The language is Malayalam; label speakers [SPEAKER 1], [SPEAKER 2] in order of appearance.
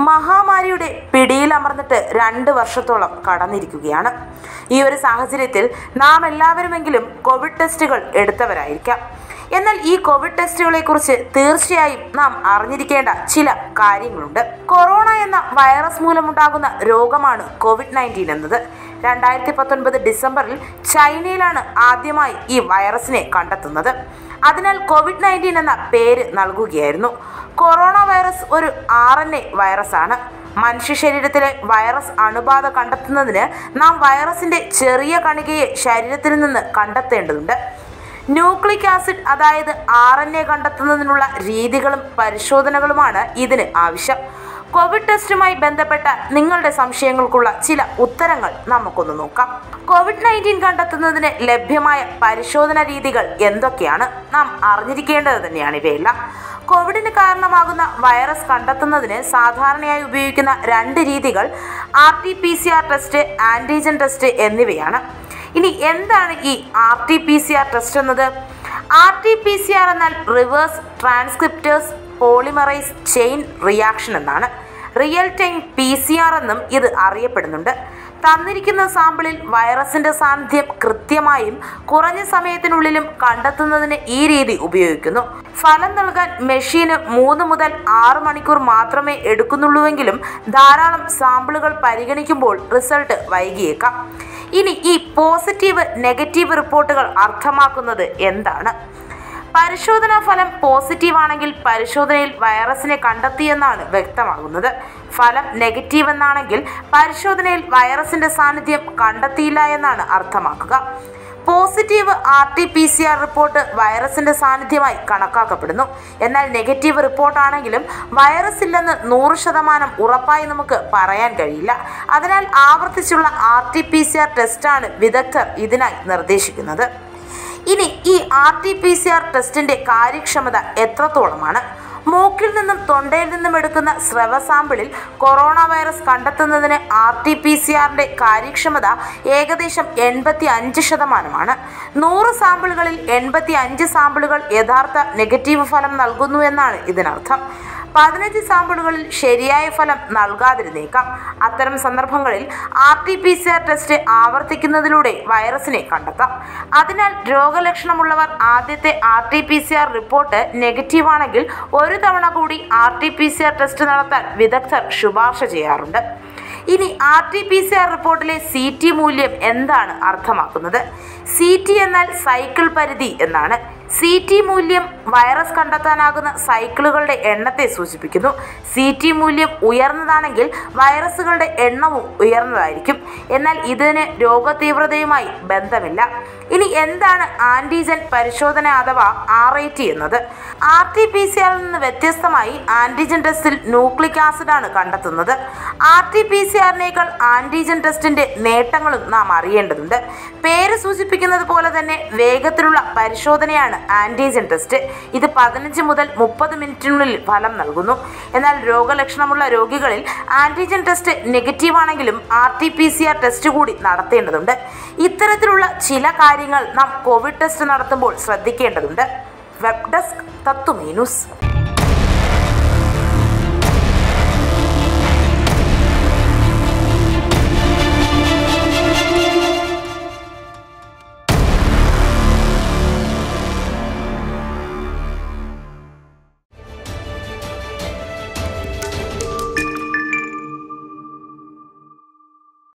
[SPEAKER 1] മഹാമാരിയുടെ പിടിയിലമർന്നിട്ട് രണ്ട് വർഷത്തോളം കടന്നിരിക്കുകയാണ് ഈ ഒരു സാഹചര്യത്തിൽ നാം എല്ലാവരുമെങ്കിലും കോവിഡ് ടെസ്റ്റുകൾ എടുത്തവരായിരിക്കാം എന്നാൽ ഈ കോവിഡ് ടെസ്റ്റുകളെ കുറിച്ച് തീർച്ചയായും നാം അറിഞ്ഞിരിക്കേണ്ട ചില കാര്യങ്ങളുണ്ട് കൊറോണ എന്ന വൈറസ് മൂലമുണ്ടാകുന്ന രോഗമാണ് കോവിഡ് നയൻറ്റീൻ എന്നത് രണ്ടായിരത്തി പത്തൊൻപത് ഡിസംബറിൽ ചൈനയിലാണ് ആദ്യമായി ഈ വൈറസിനെ കണ്ടെത്തുന്നത് അതിനാൽ കോവിഡ് നയൻറ്റീൻ എന്ന പേര് നൽകുകയായിരുന്നു കൊറോണ വൈറസ് ഒരു ആർ എൻ എ വൈറസാണ് മനുഷ്യ ശരീരത്തിലെ വൈറസ് അണുബാധ കണ്ടെത്തുന്നതിന് നാം വൈറസിന്റെ ചെറിയ കണികയെ ശരീരത്തിൽ നിന്ന് കണ്ടെത്തേണ്ടതുണ്ട് ന്യൂക്ലിക് ആസിഡ് അതായത് ആർ എൻ എ കണ്ടെത്തുന്നതിനുള്ള രീതികളും പരിശോധനകളുമാണ് ഇതിന് ആവശ്യം കോവിഡ് ടെസ്റ്റുമായി ബന്ധപ്പെട്ട നിങ്ങളുടെ സംശയങ്ങൾക്കുള്ള ചില ഉത്തരങ്ങൾ നമുക്കൊന്ന് നോക്കാം കോവിഡ് നയൻറ്റീൻ കണ്ടെത്തുന്നതിന് ലഭ്യമായ പരിശോധന രീതികൾ എന്തൊക്കെയാണ് നാം അറിഞ്ഞിരിക്കേണ്ടത് തന്നെയാണ് ഇവയെല്ലാം കോവിഡിന് കാരണമാകുന്ന വൈറസ് കണ്ടെത്തുന്നതിന് സാധാരണയായി ഉപയോഗിക്കുന്ന രണ്ട് രീതികൾ R T P C R test antigen test എന്നിവയാണ് ഇനി എന്താണ് ഈ R T P C R test എന്നത് R T P C R എന്നാൽ reverse transcriptase polymerase chain reaction എന്നാണ് real time P C R എന്നും ഇത് അറിയപ്പെടുന്നുണ്ട് തന്നിരിക്കുന്ന സാമ്പിളിൽ വൈറസിന്റെ സാന്നിധ്യം കൃത്യമായും കുറഞ്ഞ സമയത്തിനുള്ളിലും കണ്ടെത്തുന്നതിന് ഈ രീതി ഉപയോഗിക്കുന്നു ഫലം നൽകാൻ മെഷീന് മൂന്ന് മുതൽ ആറ് മണിക്കൂർ മാത്രമേ എടുക്കുന്നുള്ളൂവെങ്കിലും ധാരാളം സാമ്പിളുകൾ പരിഗണിക്കുമ്പോൾ റിസൾട്ട് വൈകിയേക്കാം ഇനി ഈ പോസിറ്റീവ് നെഗറ്റീവ് റിപ്പോർട്ടുകൾ അർത്ഥമാക്കുന്നത് എന്താണ് പരിശോധനാ ഫലം പോസിറ്റീവ് ആണെങ്കിൽ പരിശോധനയിൽ വൈറസിനെ കണ്ടെത്തിയെന്നാണ് വ്യക്തമാകുന്നത് ഫലം നെഗറ്റീവ് എന്നാണെങ്കിൽ പരിശോധനയിൽ വൈറസിന്റെ സാന്നിധ്യം കണ്ടെത്തിയില്ല എന്നാണ് അർത്ഥമാക്കുക positive R T P C R report വൈറസിന്റെ സാന്നിധ്യമായി കണക്കാക്കപ്പെടുന്നു എന്നാൽ നെഗറ്റീവ് റിപ്പോർട്ടാണെങ്കിലും വൈറസ് ഇല്ലെന്ന് നൂറ് ശതമാനം ഉറപ്പായി നമുക്ക് പറയാൻ കഴിയില്ല അതിനാൽ ആവർത്തിച്ചുള്ള R T P C R ടെസ്റ്റാണ് വിദഗ്ധർ ഇതിനായി നിർദ്ദേശിക്കുന്നത് ഇനി ഈ R T P C R ടെസ്റ്റിന്റെ കാര്യക്ഷമത എത്രത്തോളമാണ് മൂക്കിൽ നിന്നും തൊണ്ടയിൽ നിന്നും എടുക്കുന്ന സ്രവ സാമ്പിളിൽ കൊറോണ വൈറസ് കണ്ടെത്തുന്നതിന് ആർ ടി പി സി ആറിന്റെ കാര്യക്ഷമത ഏകദേശം എൺപത്തി അഞ്ച് ശതമാനമാണ് നൂറ് സാമ്പിളുകളിൽ എൺപത്തി അഞ്ച് സാമ്പിളുകൾ യഥാർത്ഥ നെഗറ്റീവ് ഫലം നൽകുന്നു എന്നാണ് ഇതിനർത്ഥം പതിനഞ്ച് സാമ്പിളുകളിൽ ശരിയായ ഫലം നൽകാതിരുന്നേക്കാം അത്തരം സന്ദർഭങ്ങളിൽ R T P C R test ആവർത്തിക്കുന്നതിലൂടെ വൈറസിനെ കണ്ടെത്താം അതിനാൽ രോഗലക്ഷണമുള്ളവർ ആദ്യത്തെ R T P C R report negative ആണെങ്കിൽ ഒരു തവണ കൂടി R T P C R test നടത്താൻ വിദഗ്ധർ ശുപാർശ ചെയ്യാറുണ്ട് ഇനി R T P C R റിപ്പോർട്ടിലെ സി ടി മൂല്യം എന്താണ് അർത്ഥമാക്കുന്നത് സി ടി എന്നാൽ സൈക്കിൾ പരിധി എന്നാണ് സി ടി മൂല്യം വൈറസ് കണ്ടെത്താനാകുന്ന സൈക്കിളുകളുടെ എണ്ണത്തെ സൂചിപ്പിക്കുന്നു സി ടി മൂല്യം ഉയർന്നതാണെങ്കിൽ വൈറസുകളുടെ എണ്ണവും ഉയർന്നതായിരിക്കും എന്നാൽ ഇതിന് രോഗതീവ്രതയുമായി ബന്ധമില്ല ഇനി എന്താണ് ആന്റിജൻ പരിശോധന അഥവാ ആർ ഐ ടി എന്നത് ആർ ടി പി സി ആറിൽ നിന്ന് വ്യത്യസ്തമായി ആന്റിജൻ ടെസ്റ്റിൽ ന്യൂക്ലിക് ആസിഡാണ് കണ്ടെത്തുന്നത് ആർ ടി പി സി ആറിനേക്കാൾ ആന്റിജൻ ടെസ്റ്റിന്റെ നേട്ടങ്ങളും നാം അറിയേണ്ടതുണ്ട് പേര് സൂചിപ്പിക്കുന്നത് പോലെ തന്നെ വേഗത്തിലുള്ള പരിശോധനയാണ് ആന്റിജൻ ടെസ്റ്റ് ഇത് പതിനഞ്ച് മുതൽ മുപ്പത് മിനിറ്റിനുള്ളിൽ ഫലം നൽകുന്നു എന്നാൽ രോഗലക്ഷണമുള്ള രോഗികളിൽ ആന്റിജൻ ടെസ്റ്റ് നെഗറ്റീവ് ആണെങ്കിലും R T P C R test കൂടി നടത്തേണ്ടതുണ്ട് ഇത്തരത്തിലുള്ള ചില കാര്യങ്ങൾ നാം കോവിഡ് ടെസ്റ്റ് നടത്തുമ്പോൾ ശ്രദ്ധിക്കേണ്ടതുണ്ട് വെബ് ഡെസ്ക് തത്വമീ ന്യൂസ്